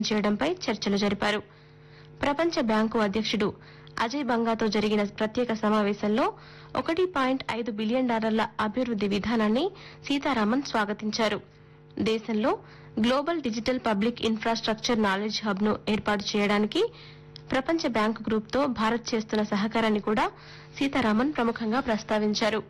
చేయడంపై చర్చలు జరిపారు ప్రపంచ బ్యాంకు అధ్యక్షుడు అజయ్ బంగాతో జరిగిన ప్రత్యేక సమావేశంలో ఒకటి పాయింట్ ఐదు బిలియన్ డాలర్ల అభివృద్ది విధానాన్ని సీతారామన్ స్వాగతించారు దేశంలో global digital public infrastructure knowledge hub ను ఏర్పాటు చేయడానికి ప్రపంచ బ్యాంకు గ్రూప్ తో భారత్ చేస్తున్న సహకారాన్ని కూడా సీతారామన్ ప్రముఖంగా ప్రస్తావించారు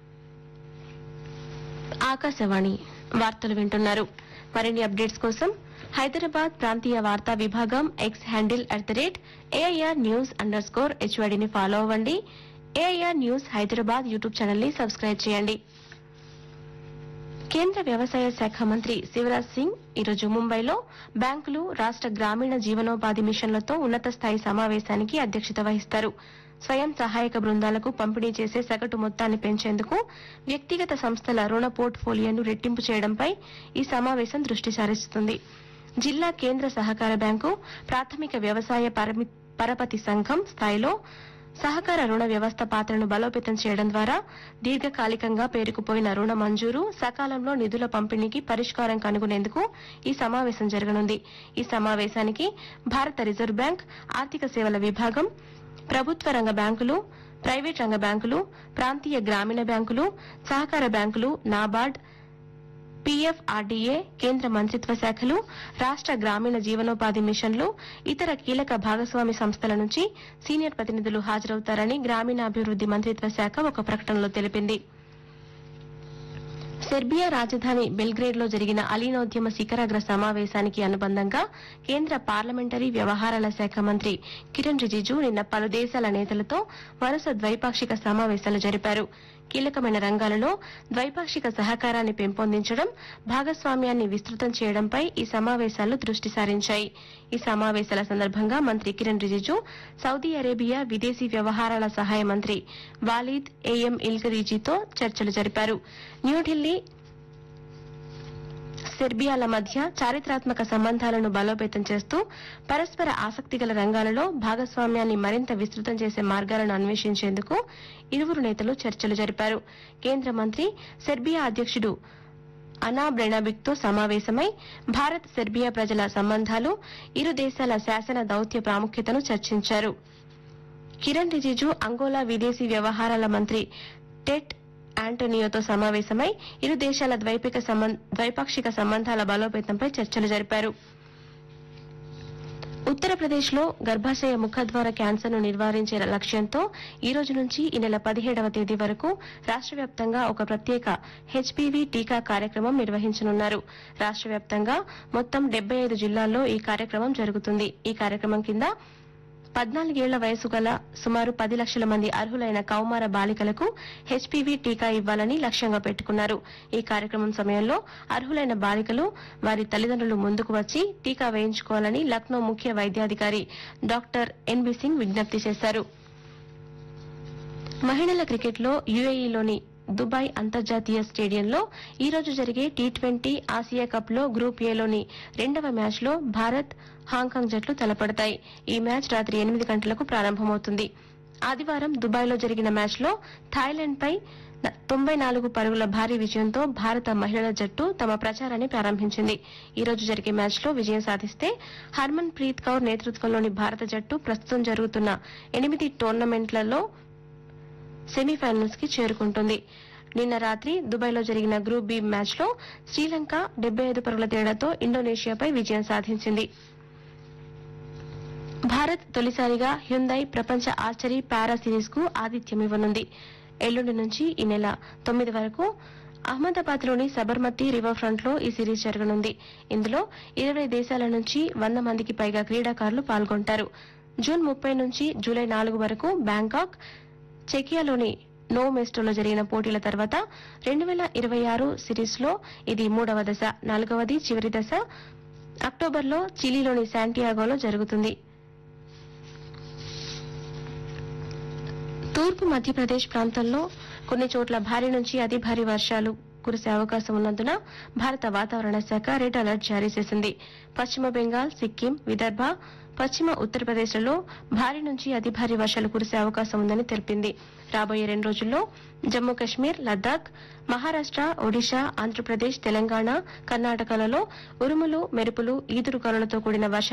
ఆకాశవాణి వార్తలు వింటున్నారు మరిన్ని అప్డేట్స్ కోసం హైదరాబాద్ ప్రాంతీయ వార్తా విభాగం X handle at the rate AIR news underscore హెచ్వైడిని ఫాలో అవ్వండి AIR news Hyderabad YouTube channel ని సబ్స్క్రైబ్ చేయండి కేంద్ర వ్యవసాయ శాఖ మంత్రి శివరాజ్ సింగ్ ఈరోజు ముంబైలో బ్యాంకులు రాష్ట గ్రామీణ జీవనోపాధి మిషన్లతో ఉన్నత స్థాయి సమావేశానికి అధ్యక్షత వహిస్తారు స్వయం సహాయక బృందాలకు పంపిణీ చేసే సగటు మొత్తాన్ని పెంచేందుకు వ్యక్తిగత సంస్థల రుణ పోర్ట్ఫోలియోను రెట్టింపు చేయడంపై ఈ సమావేశం దృష్టి సారిస్తుంది జిల్లా కేంద్ర సహకార బ్యాంకు ప్రాథమిక వ్యవసాయ పరమి- పరపతి సంఘం స్థాయిలో సహకార రుణ వ్యవస్థ పాత్రను బలోపేతం చేయడం ద్వారా దీర్ఘకాలికంగా పేరుకుపోయిన రుణ మంజూరు సకాలంలో నిధుల పంపిణీకి పరిష్కారం కనుగొనేందుకు ఈ సమావేశం జరగనుంది ఈ సమావేశానికి భారత రిజర్వ్ బ్యాంక్ ఆర్థిక సేవల విభాగం ప్రభుత్వ రంగ బ్యాంకులు ప్రైవేట్ రంగ బ్యాంకులు ప్రాంతీయ గ్రామీణ బ్యాంకులు సహకార బ్యాంకులు నాబార్డ్ పీఎఫ్ఆర్డీఏ కేంద్ర మంత్రిత్వ శాఖలు రాష్ట గ్రామీణ జీవనోపాధి మిషన్లు ఇతర కీలక భాగస్వామి సంస్థల నుంచి సీనియర్ ప్రతినిధులు హాజరవుతారని గ్రామీణాభివృద్ది మంత్రిత్వ శాఖ ఒక ప్రకటనలో తెలిపింది సెర్బియా రాజధాని బెల్గ్రేడ్ లో జరిగిన అలీనోద్యమ శిఖరాగ్ర సమావేశానికి అనుబంధంగా కేంద్ర పార్లమెంటరీ వ్యవహారాల శాఖ మంత్రి కిరణ్ రిజిజు నిన్న పలు దేశాల నేతలతో వరుస ద్వైపాక్షిక సమావేశాలు జరిపారు కీలకమైన రంగాలలో ద్వైపాక్షిక సహకారాన్ని పెంపొందించడం భాగస్వామ్యాన్ని విస్తృతం చేయడంపై ఈ సమావేశాలు దృష్టి సారించాయి ఈ సమావేశాల సందర్భంగా మంత్రి కిరణ్ రిజిజు సౌదీ అరేబియా విదేశీ వ్యవహారాల సహాయ మంత్రి వాలీద్ ఏఎం ఇల్కరీజీతో చర్చలు జరిపారు న్యూఢిల్లీ సెర్బియాల మధ్య చారిత్రాత్మక సంబంధాలను బలోపేతం చేస్తూ పరస్పర ఆసక్తిగల రంగాలలో భాగస్వామ్యాన్ని మరింత విస్తృతం చేసే మార్గాలను అన్వేషించేందుకు ఇరువురు నేతలు చర్చలు జరిపారు కేంద్ర మంత్రి సెర్బియా అధ్యక్షుడు అనా బ్రెనాబిక్ తో సమావేశమై భారత్ సెర్బియా ప్రజల సంబంధాలు ఇరు దేశాల శాసన దౌత్య ప్రాముఖ్యతను చర్చించారు కిరణ్ రిజిజు అంగోలా విదేశీ వ్యవహారాల మంత్రి టెట్ ఆంటోనియోతో సమావేశమై ఇరు దేశాల ద్వైపిక సంబం- ద్వైపాక్షిక సంబంధాల బలోపేతంపై చర్చలు జరిపారు ఉత్తరప్రదేశ్ లో గర్భాశయ ముఖద్వార క్యాన్సర్ ను నివారించే లక్ష్యంతో ఈ రోజు నుంచి ఈ నెల పదిహేడవ తేదీ వరకు రాష్ట వ్యాప్తంగా ఒక ప్రత్యేక హెచ్పీవీ టీకా కార్యక్రమం నిర్వహించనున్నారు రాష్ట వ్యాప్తంగా మొత్తం డెబ్బై ఐదు జిల్లాల్లో ఈ కార్యక్రమం జరుగుతుంది ఈ కార్యక్రమం కింద పద్నాలుగేళ్ల వయసు గల సుమారు పది లక్షల మంది అర్హులైన కౌమార బాలికలకు హెచ్పీవీ టీకా ఇవ్వాలని లక్ష్యంగా పెట్టుకున్నారు ఈ కార్యక్రమం సమయంలో అర్హులైన బాలికలు వారి తల్లిదండ్రులు ముందుకు వచ్చి టీకా వేయించుకోవాలని లక్నో ముఖ్య వైద్యాధికారి డాక్టర్ ఎన్బి సింగ్ విజ్ఞప్తి చేశారు మహిళల క్రికెట్లో యుఏఈలోని దుబాయ్ అంతర్జాతీయ స్టేడియంలో ఈ రోజు జరిగే టీ ట్వంటీ ఆసియా కప్ లో గ్రూప్ ఏలోని రెండవ మ్యాచ్ లో భారత్ హాంకాంగ్ జట్లు తలపడతాయి ఈ మ్యాచ్ రాత్రి ఎనిమిది గంటలకు ప్రారంభమవుతుంది ఆదివారం దుబాయ్ లో జరిగిన మ్యాచ్ లో థాయిలాండ్ పై న- తొంభై నాలుగు పరుగుల భారీ విజయంతో భారత మహిళల జట్టు తమ ప్రచారాన్ని ప్రారంభించింది ఈ రోజు జరిగే మ్యాచ్ లో విజయం సాధిస్తే హర్మన్ ప్రీత్ కౌర్ నేతృత్వంలోని భారత జట్టు ప్రస్తుతం జరుగుతున్న ఎనిమిది టోర్నమెంట్లలో సెమీఫైనల్స్ కి చేరుకుంటుంది నిన్న రాత్రి దుబాయ్ లో జరిగిన గ్రూప్ బి మ్యాచ్ లో శ్రీలంక డెబ్బై ఐదు పరుగుల తేడాతో ఇండోనేషియాపై విజయం సాధించింది భారత్ తొలిసారిగా హ్యుందై ప్రపంచ ఆర్చరీ పారా సిరీస్ కు ఆతిథ్యం ఇవ్వనుంది ఎల్లుండి నుంచి ఈ నెల తొమ్మిది వరకు అహ్మదాబాద్ లోని సబర్మతి రివర్ ఫ్రంట్ లో ఈ సిరీస్ జరగనుంది ఇందులో ఇరవై దేశాల నుంచి వంద మందికి పైగా క్రీడాకారులు పాల్గొంటారు జూన్ ముప్పై నుంచి జూలై నాలుగు వరకు బ్యాంకాక్ చెకియాలోని నో మెస్టోలో జరిగిన పోటీల తర్వాత రెండు వేల ఇరవై ఆరు సిరీస్ లో ఇది మూడవ దశ నాలుగవది చివరి దశ అక్టోబర్లో చిలీలోని శాంటియాగోలో జరుగుతుంది తూర్పు మధ్యప్రదేశ్ ప్రాంతంలో కొన్ని చోట్ల భారీ నుంచి అతి భారీ వర్షాలు కురిసే అవకాశం ఉన్నందున భారత వాతావరణ శాఖ రెడ్ అలర్ట్ జారీ చేసింది పశ్చిమ బెంగాల్ సిక్కిం విదర్భ పశ్చిమ ఉత్తరప్రదేశ్లలో భారీ నుంచి అతి భారీ వర్షాలు కురిసే అవకాశం ఉందని తెలిపింది రాబోయే రెండు రోజుల్లో జమ్మూ కశ్మీర్ లద్దాఖ్ మహారాష్ట ఒడిశా ఆంధ్రప్రదేశ్ తెలంగాణ కర్ణాటకలలో ఉరుములు మెరుపులు ఈదురుగాలులతో కూడిన వర్షాలు